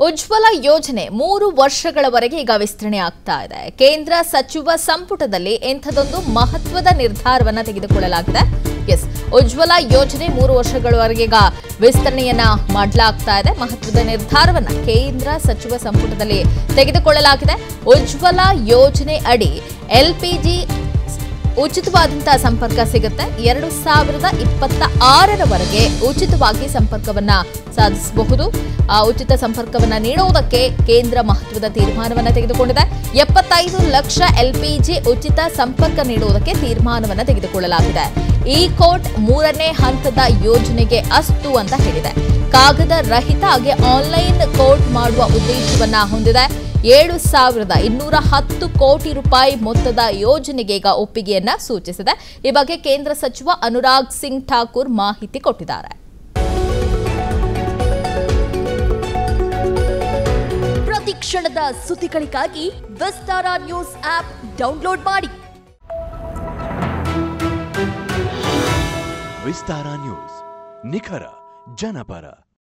ಉಜ್ವಲ ಯೋಜನೆ ಮೂರು ವರ್ಷಗಳವರೆಗೆ ಈಗ ವಿಸ್ತರಣೆ ಆಗ್ತಾ ಇದೆ ಕೇಂದ್ರ ಸಚಿವ ಸಂಪುಟದಲ್ಲಿ ಇಂಥದೊಂದು ಮಹತ್ವದ ನಿರ್ಧಾರವನ್ನ ತೆಗೆದುಕೊಳ್ಳಲಾಗಿದೆ ಎಸ್ ಉಜ್ವಲ ಯೋಜನೆ ಮೂರು ವರ್ಷಗಳವರೆಗೆ ಈಗ ವಿಸ್ತರಣೆಯನ್ನ ಮಾಡಲಾಗ್ತಾ ಇದೆ ಮಹತ್ವದ ನಿರ್ಧಾರವನ್ನ ಕೇಂದ್ರ ಸಚಿವ ಸಂಪುಟದಲ್ಲಿ ತೆಗೆದುಕೊಳ್ಳಲಾಗಿದೆ ಉಜ್ವಲ ಯೋಜನೆ ಅಡಿ ಎಲ್ಪಿಜಿ ಉಚಿತವಾದಂತಹ ಸಂಪರ್ಕ ಸಿಗುತ್ತೆ ಎರಡು ಸಾವಿರದ ಇಪ್ಪತ್ತ ಆರರವರೆಗೆ ಉಚಿತವಾಗಿ ಸಂಪರ್ಕವನ್ನ ಸಾಧಿಸಬಹುದು ಆ ಉಚಿತ ಸಂಪರ್ಕವನ್ನ ನೀಡುವುದಕ್ಕೆ ಕೇಂದ್ರ ಮಹತ್ವದ ತೀರ್ಮಾನವನ್ನ ತೆಗೆದುಕೊಂಡಿದೆ ಎಪ್ಪತ್ತೈದು ಲಕ್ಷ ಎಲ್ಪಿಜಿ ಉಚಿತ ಸಂಪರ್ಕ ನೀಡುವುದಕ್ಕೆ ತೀರ್ಮಾನವನ್ನ ತೆಗೆದುಕೊಳ್ಳಲಾಗಿದೆ ಈ ಕೋಟ್ ಮೂರನೇ ಹಂತದ ಯೋಜನೆಗೆ ಅಸ್ತು ಅಂತ ಹೇಳಿದೆ ಕಾಗದ ರಹಿತ ಹಾಗೆ ಆನ್ಲೈನ್ ಕೋಟ್ ಮಾಡುವ ಉದ್ದೇಶವನ್ನ ಹೊಂದಿದೆ ಏಳು ಸಾವಿರದ ಇನ್ನೂರ ಹತ್ತು ಕೋಟಿ ರೂಪಾಯಿ ಮೊತ್ತದ ಯೋಜನೆಗೆ ಈಗ ಒಪ್ಪಿಗೆಯನ್ನ ಸೂಚಿಸಿದೆ ಈ ಬಗ್ಗೆ ಕೇಂದ್ರ ಸಚಿವ ಅನುರಾಗ್ ಸಿಂಗ್ ಠಾಕೂರ್ ಮಾಹಿತಿ ಕೊಟ್ಟಿದ್ದಾರೆ ಪ್ರತಿ ಕ್ಷಣದ ಸುದ್ದಿಗಳಿಗಾಗಿ ವಿಸ್ತಾರ ನ್ಯೂಸ್ ಆಪ್ ಡೌನ್ಲೋಡ್ ಮಾಡಿ ವಿಸ್ತಾರ ನ್ಯೂಸ್ ನಿಖರ ಜನಪರ